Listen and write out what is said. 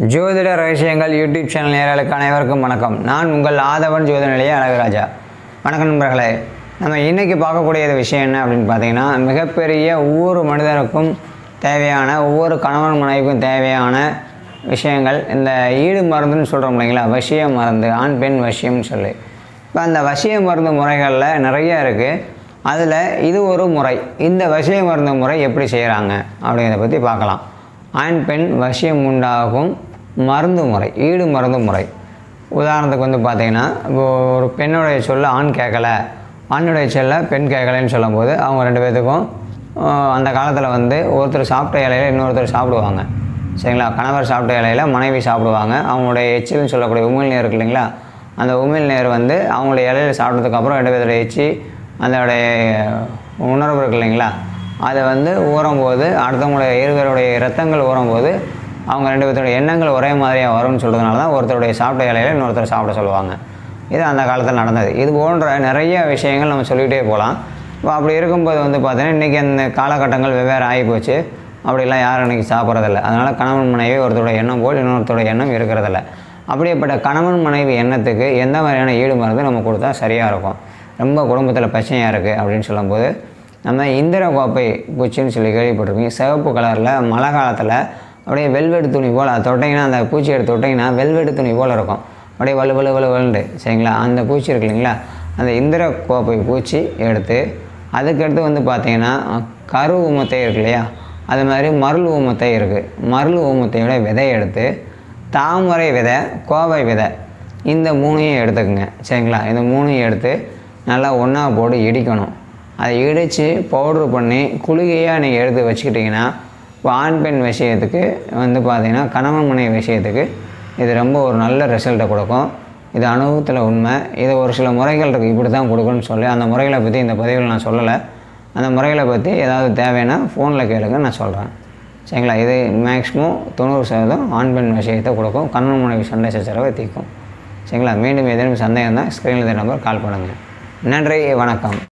ஜோதிட ரகசியங்கள் YouTube channel நேயர்களுக்கு அனைவருக்கும் வணக்கம் நான் உங்கள் ஆதவன் ஜோதிட நிலைய அழகுராஜா வணக்கம் நண்பர்களே நம்ம இன்றைக்கி பார்க்கக்கூடிய விஷயம் என்ன அப்படின்னு பார்த்தீங்கன்னா மிகப்பெரிய ஒவ்வொரு மனிதனுக்கும் தேவையான ஒவ்வொரு கணவன் மனைவிக்கும் தேவையான விஷயங்கள் இந்த ஈடு மருந்துன்னு சொல்கிறோம் இல்லைங்களா வசிய மருந்து ஆண் பெண் வசியம்னு சொல்லி இப்போ அந்த வசிய மருந்து முறைகளில் நிறைய இருக்குது அதில் இது ஒரு முறை இந்த வசிய மருந்து முறை எப்படி செய்கிறாங்க அப்படிங்கிறத பற்றி பார்க்கலாம் ஆண் பெண் வசியம் உண்டாகும் மருந்து முறை ஈடு மருந்து முறை உதாரணத்துக்கு வந்து பார்த்தீங்கன்னா இப்போ ஒரு பெண்ணுடைய சொல்ல ஆண் கேட்கல ஆணுடைய சொல்ல பெண் கேட்கலன்னு சொல்லும்போது அவங்க ரெண்டு பேர்த்துக்கும் ஆஹ், அந்த காலத்தில் வந்து ஒருத்தர் சாப்பிட்ட இலையில இன்னொருத்தர் சாப்பிடுவாங்க சரிங்களா கணவர் சாப்பிட்ட இலையில மனைவி சாப்பிடுவாங்க அவங்களுடைய எச்சில்னு சொல்லக்கூடிய உமிழ் நீர் இருக்கு இல்லைங்களா அந்த உமிழ் நீர் வந்து அவங்களுடைய இலையில சாப்பிட்டதுக்கப்புறம் ரெண்டு பேர்த்தோட எச்சி அதோடைய உணர்வு இருக்கு இல்லைங்களா அதை வந்து ஊறும்போது அடுத்தவங்களுடைய இருவருடைய இரத்தங்கள் ஊறும்போது அவங்க ரெண்டு பேர்த்தோட எண்ணங்கள் ஒரே மாதிரியாக வரும்னு சொல்கிறதுனால தான் ஒருத்தருடைய சாப்பிட்ட இலையில இன்னொருத்தர் சாப்பிட சொல்லுவாங்க இது அந்த காலத்தில் நடந்தது இது போன்ற நிறைய விஷயங்கள் நம்ம சொல்லிகிட்டே போகலாம் இப்போ அப்படி இருக்கும்போது வந்து பார்த்தீங்கன்னா இன்றைக்கி அந்த காலகட்டங்கள் வெவ்வேறு ஆகி போச்சு அப்படிலாம் யாரும் இன்றைக்கி சாப்பிட்றதில்ல அதனால் கணவன் மனைவி ஒருத்தரோட எண்ணம் போல் இன்னொருத்தரோட எண்ணம் இருக்கிறதில்ல அப்படியேப்பட்ட கணவன் மனைவி எண்ணத்துக்கு எந்த மாதிரியான ஈடு மருந்து நம்ம கொடுத்தா சரியாக இருக்கும் ரொம்ப குடும்பத்தில் பிரச்சனையாக இருக்குது அப்படின்னு சொல்லும்போது நம்ம இந்திர கோப்பை பூச்சின்னு சொல்லி கேள்விப்பட்டிருப்பீங்க சிவப்பு கலரில் மழை காலத்தில் அப்படியே வெல்வெடு துணி போல் அதை தொட்டிங்கன்னா அந்த பூச்சி எடுத்து தொட்டிங்கன்னா வெல்வெடு துணி போல் இருக்கும் அப்படியே வலு வலு வலு வலுண்டு சரிங்களா அந்த பூச்சி இருக்கு இல்லைங்களா அந்த இந்திர கோப்பை பூச்சி எடுத்து அதுக்கடுத்து வந்து பார்த்தீங்கன்னா கரு ஊமத்தை இருக்கு இல்லையா அது மாதிரி மருள் ஊமத்தை இருக்குது மருள் ஊமத்தையோட விதையை எடுத்து தாமரை விதை கோவை விதை இந்த மூணையும் எடுத்துக்கோங்க சரிங்களா இந்த மூணையும் எடுத்து நல்லா ஒன்றா போட்டு இடிக்கணும் அதை இடித்து பவுட்ரு பண்ணி குளிகையாக நீங்கள் எடுத்து வச்சுக்கிட்டிங்கன்னா இப்போ ஆண் பெண் விஷயத்துக்கு வந்து பார்த்தீங்கன்னா கணவன் மனைவி விஷயத்துக்கு இது ரொம்ப ஒரு நல்ல ரிசல்ட்டை கொடுக்கும் இது அனுபவத்தில் உண்மை இது ஒரு சில முறைகள் இருக்குது இப்படி தான் கொடுக்கணும்னு சொல்லி அந்த முறைகளை பற்றி இந்த பதிவில் நான் சொல்லலை அந்த முறைகளை பற்றி ஏதாவது தேவைன்னா ஃபோனில் கேளுங்க நான் சொல்கிறேன் சரிங்களா இது மேக்ஸிமம் தொண்ணூறு சதவீதம் ஆண் பெண் விஷயத்தை கொடுக்கும் கணவன் மனைவி சண்டை சச்சரவை தீர்க்கும் சரிங்களா மீண்டும் ஏதேனும் சந்தேகம் தான் ஸ்க்ரீனில் நம்பர் கால் பண்ணுங்கள் நன்றி வணக்கம்